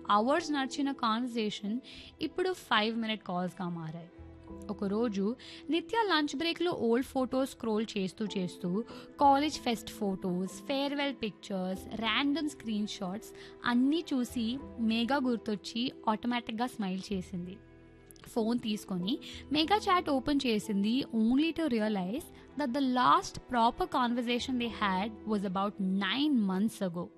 hours నడిచిన conversation ఇప్పుడు five minute కాల్స్గా మారాయి ఒకరోజు నిత్య లంచ్ బ్రేక్లో ఓల్డ్ ఫొటోస్ స్క్రోల్ చేస్తూ చేస్తూ college fest photos farewell pictures random screen shots అన్నీ చూసి మేఘా గుర్తొచ్చి ఆటోమేటిక్గా స్మైల్ చేసింది ఫోన్ తీసుకొని మెగా చాట్ ఓపెన్ చేసింది only to realize that the last proper conversation they had was about nine months ago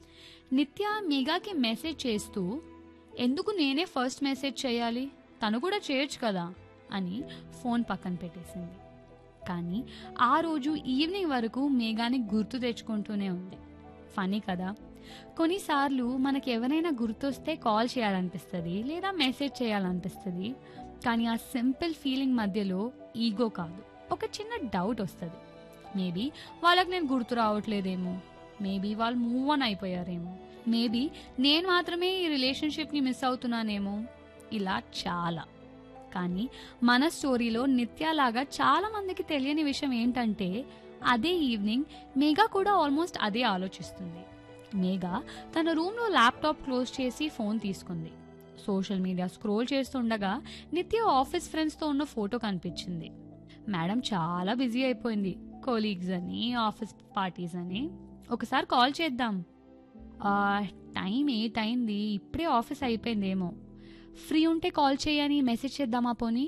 Nithya మెగాకి message చేస్తూ ఎందుకు నేనే ఫస్ట్ మెసేజ్ చేయాలి తను కూడా చేయొచ్చు కదా అని ఫోన్ పక్కన పెట్టేసింది కానీ ఆ రోజు ఈవినింగ్ వరకు మేఘాని గుర్తు తెచ్చుకుంటూనే ఉంది ఫనీ కదా కొన్నిసార్లు మనకి ఎవరైనా గుర్తొస్తే కాల్ చేయాలనిపిస్తుంది లేదా మెసేజ్ చేయాలనిపిస్తుంది కానీ ఆ సింపుల్ ఫీలింగ్ మధ్యలో ఈగో కాదు ఒక చిన్న డౌట్ వస్తుంది మేబీ వాళ్ళకి నేను గుర్తు రావట్లేదేమో మేబీ వాళ్ళు మూవ్ ఆన్ అయిపోయారేమో మేబీ నేను మాత్రమే ఈ రిలేషన్షిప్ని మిస్ అవుతున్నానేమో ఇలా చాలా కానీ మన స్టోరీలో నిత్యాలాగా చాలా మందికి తెలియని విషయం ఏంటంటే అదే ఈవినింగ్ మేఘా కూడా ఆల్మోస్ట్ అదే ఆలోచిస్తుంది మేఘా తన రూమ్లో ల్యాప్టాప్ క్లోజ్ చేసి ఫోన్ తీసుకుంది సోషల్ మీడియా స్క్రోల్ చేస్తుండగా నిత్య ఆఫీస్ ఫ్రెండ్స్తో ఉన్న ఫోటో కనిపించింది మేడం చాలా బిజీ అయిపోయింది కొలీగ్స్ అని ఆఫీస్ పార్టీస్ అని ఒకసారి కాల్ చేద్దాం "ఆ, టైం ఎయిట్ అయింది ఇప్పుడే ఆఫీస్ అయిపోయిందేమో ఫ్రీ ఉంటే కాల్ చేయని మెసేజ్ చేద్దామా పోనీ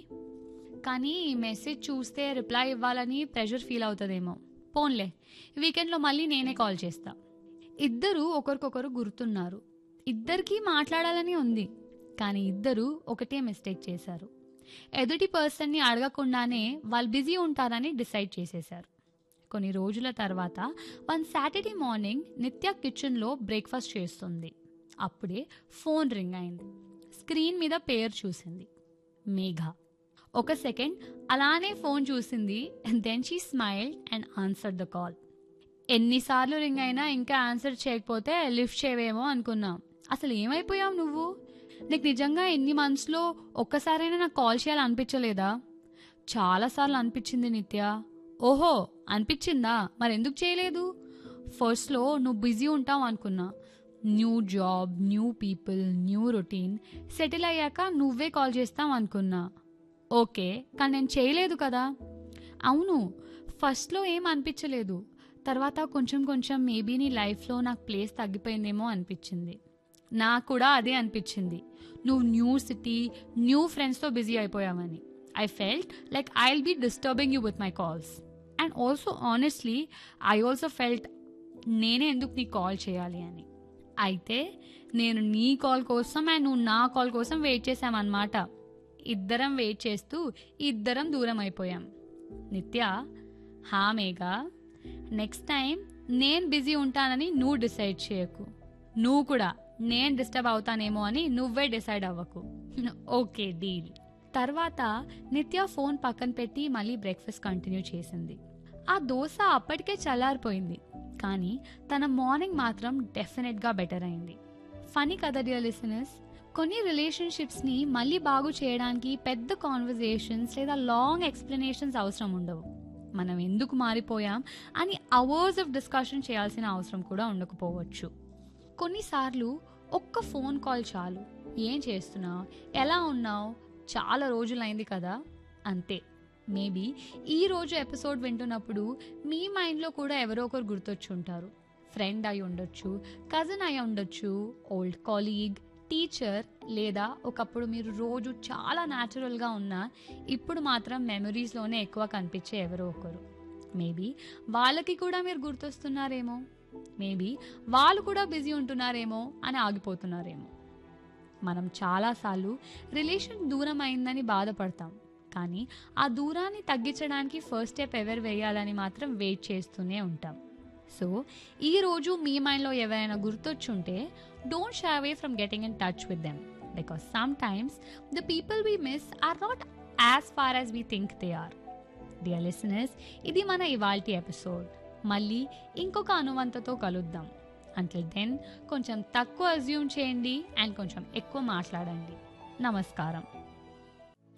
కానీ ఈ మెసేజ్ చూస్తే రిప్లై ఇవ్వాలని ప్రెషర్ ఫీల్ అవుతుందేమో పోన్లే వీకెండ్లో మళ్ళీ నేనే కాల్ చేస్తా ఇద్దరు ఒకరికొకరు గుర్తున్నారు ఇద్దరికీ మాట్లాడాలని ఉంది కానీ ఇద్దరు ఒకటే మిస్టేక్ చేశారు ఎదుటి పర్సన్ని అడగకుండానే వాళ్ళు బిజీ ఉంటారని డిసైడ్ చేసేశారు కొన్ని రోజుల తర్వాత వన్ సాటర్డే మార్నింగ్ నిత్య కిచెన్లో బ్రేక్ఫాస్ట్ చేస్తుంది అప్పుడే ఫోన్ రింగ్ అయింది స్క్రీన్ మీద పేరు చూసింది మేఘ ఒక సెకండ్ అలానే ఫోన్ చూసింది then she smile and answer the call ఎన్నిసార్లు రింగ్ అయినా ఇంకా ఆన్సర్ చేయకపోతే లిఫ్ట్ చేయవేమో అనుకున్నాం అసలు ఏమైపోయావు నువ్వు నీకు నిజంగా ఎన్ని మంత్స్లో ఒక్కసారైనా నాకు కాల్ చేయాలనిపించలేదా చాలాసార్లు అనిపించింది నిత్య ఓహో అనిపించిందా మరి ఎందుకు చేయలేదు ఫస్ట్లో నువ్వు బిజీ ఉంటావు అనుకున్నా new job new people new routine settle అయ్యాక నువ్వే కాల్ చేస్తావు అనుకున్నా ఓకే కానీ నేను చేయలేదు కదా అవును ఫస్ట్లో ఏం అనిపించలేదు తర్వాత కొంచెం కొంచెం మేబీ నీ లైఫ్లో నాకు ప్లేస్ తగ్గిపోయిందేమో అనిపించింది నాకు కూడా అదే అనిపించింది నువ్వు న్యూ సిటీ న్యూ ఫ్రెండ్స్తో బిజీ అయిపోయావని I felt like I will be disturbing you with my calls and also honestly I also felt నేనే ఎందుకు నీకు కాల్ చేయాలి అని అయితే నేను నీ కాల్ కోసం అండ్ నువ్వు నా కాల్ కోసం వెయిట్ చేశామన్నమాట ఇద్దరం వెయిట్ చేస్తూ ఇద్దరం దూరం అయిపోయాం నిత్య హా మేఘా నెక్స్ట్ టైం నేను బిజీ ఉంటానని నువ్వు డిసైడ్ చేయకు నువ్వు కూడా నేను డిస్టర్బ్ అవుతానేమో అని నువ్వే డిసైడ్ అవ్వకు ఓకే డీల్ తర్వాత నిత్య ఫోన్ పక్కన పెట్టి మళ్ళీ బ్రేక్ఫాస్ట్ కంటిన్యూ చేసింది ఆ దోశ అప్పటికే చల్లారిపోయింది కానీ తన మార్నింగ్ మాత్రం డెఫినెట్గా బెటర్ అయింది ఫనీ కదా డియర్ లిసనర్స్ కొన్ని రిలేషన్షిప్స్ని మళ్ళీ బాగు చేయడానికి పెద్ద కాన్వర్జేషన్స్ లేదా లాంగ్ ఎక్స్ప్లెనేషన్స్ అవసరం ఉండవు మనం ఎందుకు మారిపోయాం అని అవర్స్ ఆఫ్ డిస్కషన్ చేయాల్సిన అవసరం కూడా ఉండకపోవచ్చు కొన్నిసార్లు ఒక్క ఫోన్ కాల్ చాలు ఏం చేస్తున్నావు ఎలా ఉన్నావు చాలా రోజులైంది కదా అంతే మేబీ ఈ రోజు ఎపిసోడ్ వింటున్నప్పుడు మీ మైండ్లో కూడా ఎవరో ఒకరు గుర్తొచ్చుంటారు ఫ్రెండ్ అయి ఉండొచ్చు కజిన్ అయి ఉండొచ్చు ఓల్డ్ కాలీగ్ టీచర్ లేదా ఒకప్పుడు మీరు రోజు చాలా న్యాచురల్గా ఉన్నా ఇప్పుడు మాత్రం మెమరీస్లోనే ఎక్కువ కనిపించే ఎవరో ఒకరు మేబీ వాళ్ళకి కూడా మీరు గుర్తొస్తున్నారేమో మేబీ వాళ్ళు కూడా బిజీ ఉంటున్నారేమో అని ఆగిపోతున్నారేమో మనం చాలాసార్లు రిలేషన్ దూరం అయిందని బాధపడతాం కానీ ఆ దూరాన్ని తగ్గించడానికి ఫస్ట్ స్టెప్ ఎవరు వేయాలని మాత్రం వెయిట్ చేస్తూనే ఉంటాం సో ఈ రోజు మీ మైండ్లో ఎవరైనా గుర్తొచ్చుంటే don't shy away from getting in touch with them because sometimes the people we miss are not as far as we think they are dear listeners ఇది మన ఇవాల్టి ఎపిసోడ్ మళ్ళీ ఇంకొక అనువంతతో కలుద్దాం అంటిల్ దెన్ కొంచెం తక్కువ అజ్యూమ్ చేయండి and కొంచెం ఎక్కువ మాట్లాడండి నమస్కారం